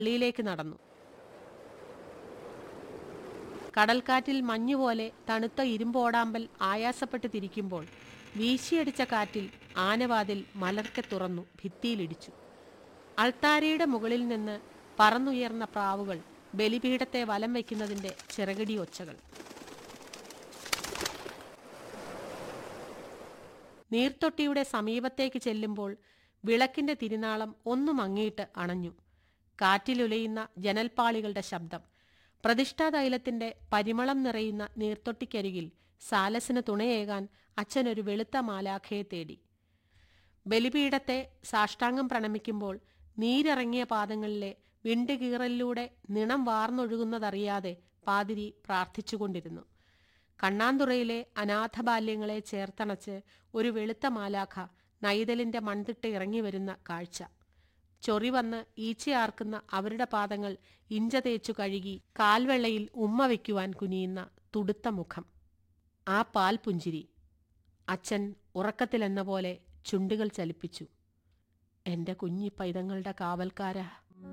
പള്ളിയിലേക്ക് നടന്നു കടൽക്കാറ്റിൽ മഞ്ഞുപോലെ തണുത്ത ഇരുമ്പോടാമ്പൽ ആയാസപ്പെട്ട് തിരിക്കുമ്പോൾ വീശിയടിച്ച കാറ്റിൽ ആനവാതിൽ മലർക്കെ തുറന്നു ഭിത്തിയിലിടിച്ചു അൾത്താരയുടെ മുകളിൽ നിന്ന് പറന്നുയർന്ന പ്രാവുകൾ ബലിപീഠത്തെ വലം വയ്ക്കുന്നതിന്റെ ചിറകടി ഒച്ചകൾ നീർത്തൊട്ടിയുടെ സമീപത്തേക്ക് ചെല്ലുമ്പോൾ വിളക്കിന്റെ തിരുനാളം ഒന്നു മങ്ങിയിട്ട് അണഞ്ഞു കാറ്റിലുലയുന്ന ജനൽപ്പാളികളുടെ ശബ്ദം പ്രതിഷ്ഠാതൈലത്തിന്റെ പരിമളം നിറയുന്ന നീർത്തൊട്ടിക്കരികിൽ സാലസിന് തുണയേകാൻ അച്ഛനൊരു വെളുത്ത മാലാഖയെ തേടി ബലിപീഠത്തെ സാഷ്ടാംഗം പ്രണമിക്കുമ്പോൾ നീരിറങ്ങിയ പാദങ്ങളിലെ വിണ്ടുകീറലിലൂടെ നിണം വാർന്നൊഴുകുന്നതറിയാതെ പാതിരി പ്രാർത്ഥിച്ചുകൊണ്ടിരുന്നു കണ്ണാന്തുറയിലെ അനാഥബാല്യങ്ങളെ ചേർത്തണച്ച് ഒരു വെളുത്ത മാലാഖ നൈതലിന്റെ മൺതിട്ട് ഇറങ്ങി വരുന്ന കാഴ്ച ചൊറി വന്ന് ഈച്ചയാർക്കുന്ന അവരുടെ പാദങ്ങൾ ഇഞ്ച തേച്ചു കഴുകി കാൽവെള്ളയിൽ ഉമ്മ വയ്ക്കുവാൻ കുനിയുന്ന തുടുത്ത മുഖം ആ പാൽ പുഞ്ചിരി അച്ഛൻ ഉറക്കത്തിലെന്ന പോലെ ചുണ്ടുകൾ ചലിപ്പിച്ചു എന്റെ കുഞ്ഞി പൈതങ്ങളുടെ കാവൽക്കാരാ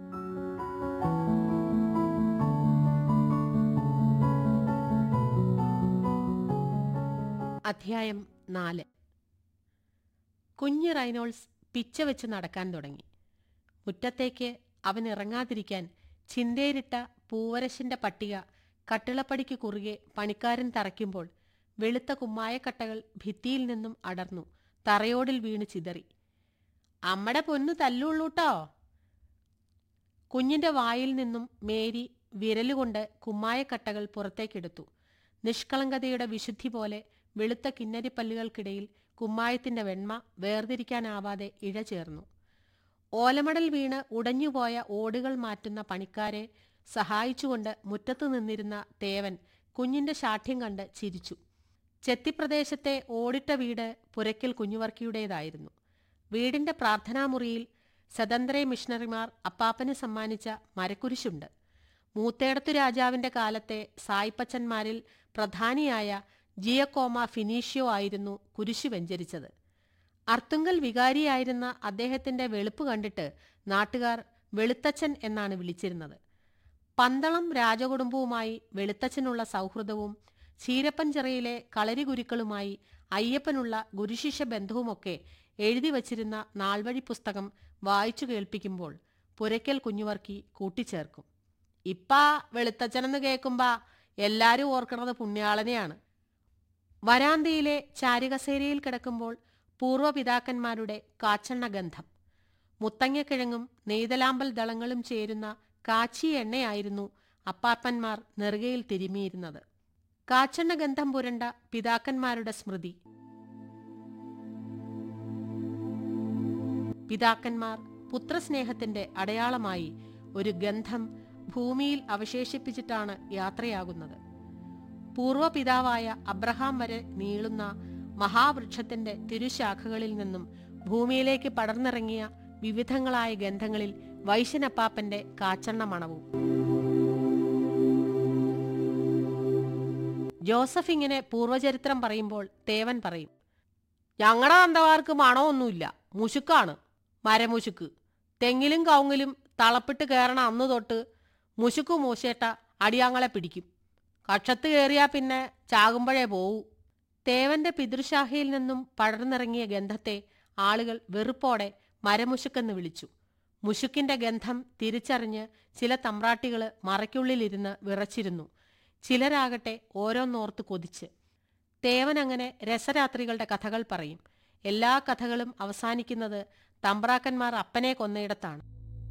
അധ്യായം നാല് കുഞ്ഞ് റൈനോൾസ് പിച്ച വെച്ച് നടക്കാൻ തുടങ്ങി മുറ്റത്തേക്ക് അവൻ ഇറങ്ങാതിരിക്കാൻ ചിന്തേരിട്ട പൂവരശിന്റെ പട്ടിക കട്ടിളപ്പടിക്ക് കുറുകെ പണിക്കാരൻ തറയ്ക്കുമ്പോൾ വെളുത്ത കുമ്മായക്കട്ടകൾ ഭിത്തിയിൽ നിന്നും അടർന്നു തറയോടിൽ വീണ് ചിതറി അമ്മടെ പൊന്നു തല്ലുള്ളൂട്ടോ കുഞ്ഞിന്റെ വായിൽ നിന്നും മേരി വിരലുകൊണ്ട് കുമ്മായക്കട്ടകൾ പുറത്തേക്കെടുത്തു നിഷ്കളങ്കതയുടെ വിശുദ്ധി പോലെ വെളുത്ത കിന്നരിപ്പല്ലുകൾക്കിടയിൽ കുമ്മായത്തിന്റെ വെണ്മ വേർതിരിക്കാനാവാതെ ഇഴചേർന്നു ഓലമടൽ വീണ് ഉടഞ്ഞുപോയ ഓടുകൾ മാറ്റുന്ന പണിക്കാരെ സഹായിച്ചുകൊണ്ട് മുറ്റത്തു നിന്നിരുന്ന തേവൻ കുഞ്ഞിന്റെ ശാഠ്യം കണ്ട് ചിരിച്ചു ചെത്തിപ്രദേശത്തെ ഓടിട്ട വീട് പുരയ്ക്കൽ കുഞ്ഞുവർക്കിയുടേതായിരുന്നു വീടിന്റെ പ്രാർത്ഥനാമുറിയിൽ സ്വതന്ത്ര മിഷണറിമാർ അപ്പാപ്പന് സമ്മാനിച്ച മരക്കുരിശുണ്ട് മൂത്തേടത്തു രാജാവിന്റെ കാലത്തെ സായിപ്പച്ചന്മാരിൽ പ്രധാനിയായ ജിയക്കോമ ഫിനീഷ്യോ ആയിരുന്നു കുരിശു വെഞ്ചരിച്ചത് അർത്തുങ്കൽ വികാരിയായിരുന്ന അദ്ദേഹത്തിന്റെ വെളുപ്പ് കണ്ടിട്ട് നാട്ടുകാർ വെളുത്തച്ഛൻ എന്നാണ് വിളിച്ചിരുന്നത് പന്തളം രാജകുടുംബവുമായി വെളുത്തച്ഛനുള്ള സൗഹൃദവും ചീരപ്പഞ്ചിറയിലെ കളരിഗുരുക്കളുമായി അയ്യപ്പനുള്ള ഗുരുശിഷ്യ ബന്ധവുമൊക്കെ എഴുതി വച്ചിരുന്ന നാൾവഴി പുസ്തകം വായിച്ചു കേൾപ്പിക്കുമ്പോൾ പുരയ്ക്കൽ കുഞ്ഞുവർക്കി കൂട്ടിച്ചേർക്കും ഇപ്പാ വെളുത്തച്ഛനെന്ന് കേൾക്കുമ്പോ എല്ലാരും ഓർക്കണത് പുണ്യാളനെയാണ് വരാന്തയിലെ ചാരുകസേരയിൽ കിടക്കുമ്പോൾ പൂർവ്വപിതാക്കന്മാരുടെ കാച്ചെണ്ണ ഗന്ധം മുത്തങ്ങക്കിഴങ്ങും നെയ്തലാമ്പൽ ദളങ്ങളും ചേരുന്ന കാച്ചിയ എണ്ണയായിരുന്നു അപ്പാപ്പന്മാർ നെറുകയിൽ തിരുമിയിരുന്നത് കാച്ചെണ്ണ ഗന്ധം പുരണ്ട പിതാക്കന്മാരുടെ സ്മൃതി പിതാക്കന്മാർ പുത്രസ്നേഹത്തിന്റെ അടയാളമായി ഒരു ഗന്ധം ഭൂമിയിൽ അവശേഷിപ്പിച്ചിട്ടാണ് യാത്രയാകുന്നത് പൂർവപിതാവായ അബ്രഹാം വരെ നീളുന്ന മഹാവൃക്ഷത്തിന്റെ തിരുശാഖകളിൽ നിന്നും ഭൂമിയിലേക്ക് പടർന്നിറങ്ങിയ വിവിധങ്ങളായ ഗന്ധങ്ങളിൽ വൈശനപ്പാപ്പന്റെ കാച്ചെണ്ണ മണവും ജോസഫ് ഇങ്ങനെ പൂർവചരിത്രം പറയുമ്പോൾ തേവൻ പറയും ഞങ്ങളുടെ അന്തവാർക്ക് മണമൊന്നുമില്ല മുശുക്കാണ് മരമുശുക്ക് തെങ്ങിലും കവുങ്ങിലും തളപ്പിട്ട് കയറണ അന്ന് തൊട്ട് മുശുക്കു മൂശേട്ട അടിയാങ്ങളെ പിടിക്കും കക്ഷത്ത് കയറിയാ പിന്നെ ചാകുമ്പോഴേ പോവൂ തേവന്റെ പിതൃശാഖയിൽ നിന്നും പടർന്നിറങ്ങിയ ഗന്ധത്തെ ആളുകൾ വെറുപ്പോടെ മരമുശുക്കെന്ന് വിളിച്ചു മുശുക്കിന്റെ ഗന്ധം തിരിച്ചറിഞ്ഞ് ചില തമ്പ്രാട്ടികള് മറയ്ക്കുള്ളിലിരുന്ന് വിറച്ചിരുന്നു ചിലരാകട്ടെ ഓരോന്നോർത്ത് കൊതിച്ച് തേവൻ അങ്ങനെ രസരാത്രികളുടെ കഥകൾ പറയും എല്ലാ കഥകളും അവസാനിക്കുന്നത് തമ്പ്രാക്കന്മാർ അപ്പനെ കൊന്നയിടത്താണ്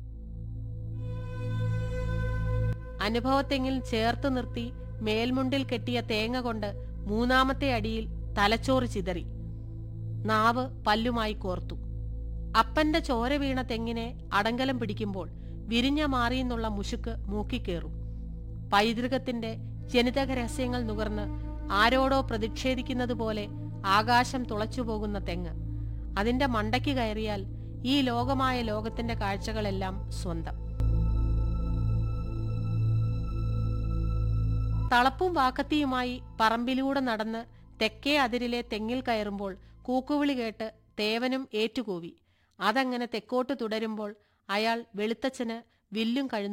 അനുഭവത്തെങ്ങിൽ ചേർത്ത് നിർത്തി മേൽമുണ്ടിൽ കെട്ടിയ തേങ്ങ കൊണ്ട് മൂന്നാമത്തെ അടിയിൽ തലച്ചോറ് ചിതറി നാവ് പല്ലുമായി കോർത്തു അപ്പന്റെ ചോര വീണ തെങ്ങിനെ അടങ്കലം പിടിക്കുമ്പോൾ വിരിഞ്ഞ മാറിയെന്നുള്ള മുഷുക്ക് മൂക്കിക്കേറും പൈതൃകത്തിന്റെ ജനിതക രഹസ്യങ്ങൾ നുകർന്ന് ആരോടോ പ്രതിഷേധിക്കുന്നത് പോലെ ആകാശം തുളച്ചുപോകുന്ന തെങ്ങ് അതിന്റെ മണ്ടയ്ക്ക് കയറിയാൽ ഈ ലോകമായ ലോകത്തിന്റെ കാഴ്ചകളെല്ലാം സ്വന്തം തളപ്പും വാക്കത്തിയുമായി പറമ്പിലൂടെ നടന്ന് തെക്കേ അതിരിലെ തെങ്ങിൽ കയറുമ്പോൾ കൂക്കുവിളി കേട്ട് തേവനും ഏറ്റുകൂവി അതങ്ങനെ തെക്കോട്ട് തുടരുമ്പോൾ അയാൾ വെളുത്തച്ഛന് വില്ലും കഴുന്നു